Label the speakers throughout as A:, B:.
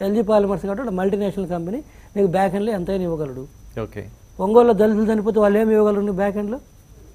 A: LG polymers కాబట్టి ఒక multinational company నీకు బ్యాక్ ఎండ్లో ఎంతైనా ఇవ్వగలడు
B: ఓకే
A: ఒంగోలులో దళితులు చనిపోతే వాళ్ళు ఏమి ఇవ్వగలరు నీకు బ్యాక్ ఎండ్లో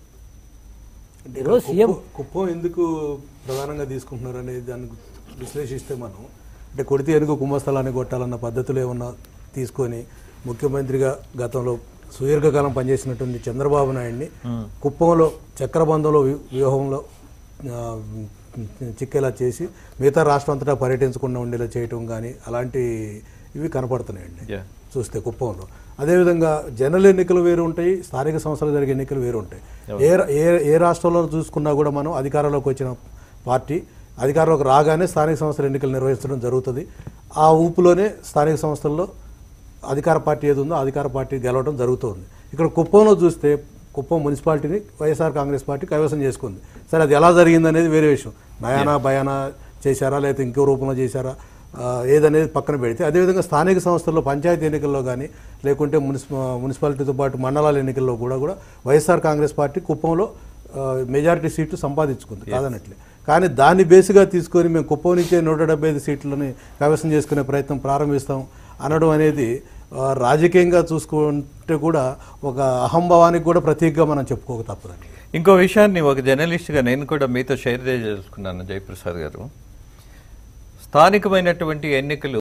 A: ఈరోజు సీఎం
C: కుప్పం- కుప్పం ఎందుకు ప్రధానంగా తీసుకుంటున్నారు అనేది దాన్ని విశ్లేషిస్తే మనం అంటే కొడితే ఎందుకు కుంభస్థలాన్ని కొట్టాలన్న పద్ధతులు ఏమన్నా తీసుకొని ముఖ్యమంత్రిగా గతంలో సుదీర్ఘకాలం పనిచేసినటువంటి చంద్రబాబు నాయుడిని కుప్పంలో చక్రబంధంలో వ్యూహ- వ్యూహంలో ఆ, చిక్కేలా చేసి మిగతా రాష్ట్రం అంతటా పర్యటించకుండా ఉండేలా చేయటం కానీ అలాంటి ఇవి కనపడుతున్నాయండి
B: యా
C: చూస్తే కుప్పంలో అదేవిధంగా జనరల్ ఎన్నికలు వేరు ఉంటాయి స్థానిక సంస్థలు జరిగే ఎన్నికలు వేరు ఉంటాయి ఏ రా- ఏ ఏ రాష్ట్రంలో చూసుకున్నా కూడా మనం అధికారంలోకి వచ్చిన పార్టీ అధికారంలోకి రాగానే స్థానిక సంస్థల ఎన్నికలు నిర్వహించడం జరుగుతుంది ఆ ఊపులోనే స్థానిక సంస్థల్లో అధికార పార్టీ ఏది ఉందో అధికార పార్టీ గెలవడం జరుగుతుంది ఇక్కడ కుప్పంలో చూస్తే కుప్పం మున్సిపాలిటీని వైఎస్ఆర్ కాంగ్రెస్ పార్టీ కైవసం చేసుకుంది సరే అది ఎలా జరిగింది అనేది వేరే విషయం నయానా భయానా చేశారా లేకపోతే ఇంకో రూపంలో చేశారా ఆ, ఏదనేది పక్కన పెడితే అదేవిధంగా స్థానిక సంస్థల్లో పంచాయతీ ఎన్నికల్లో కానీ లేకుంటే మున్సిప మున్సిపాలిటీతో పాటు మండలాల ఎన్నికల్లో కూడా కూడా వైఎస్ఆర్ కాంగ్రెస్ పార్టీ కుప్పంలో ఆ, మెజారిటీ సీట్లు సంపాదించుకుంది కాదనట్లే కానీ దాన్ని బేసిగా తీసుకొని మేము కుప్పం నుంచే నూట డెబ్బై ఐదు సీట్లని కైవసం చేసుకునే ప్రయత్నం ప్రారంభిస్తాం అనడం అనేది ఆ, రాజకీయంగా చూసుకుంటే కూడా ఒక అహంభావానికి కూడా ప్రతీకగా మనం చెప్పుకోక తప్పదండి
B: ఇంకో విషయాన్ని ఒక జర్నలిస్ట్గా నేను కూడా మీతో షేర్ చేసుకున్నాను జయప్రసాద్ గారు స్థానికమైనటువంటి ఎన్నికలు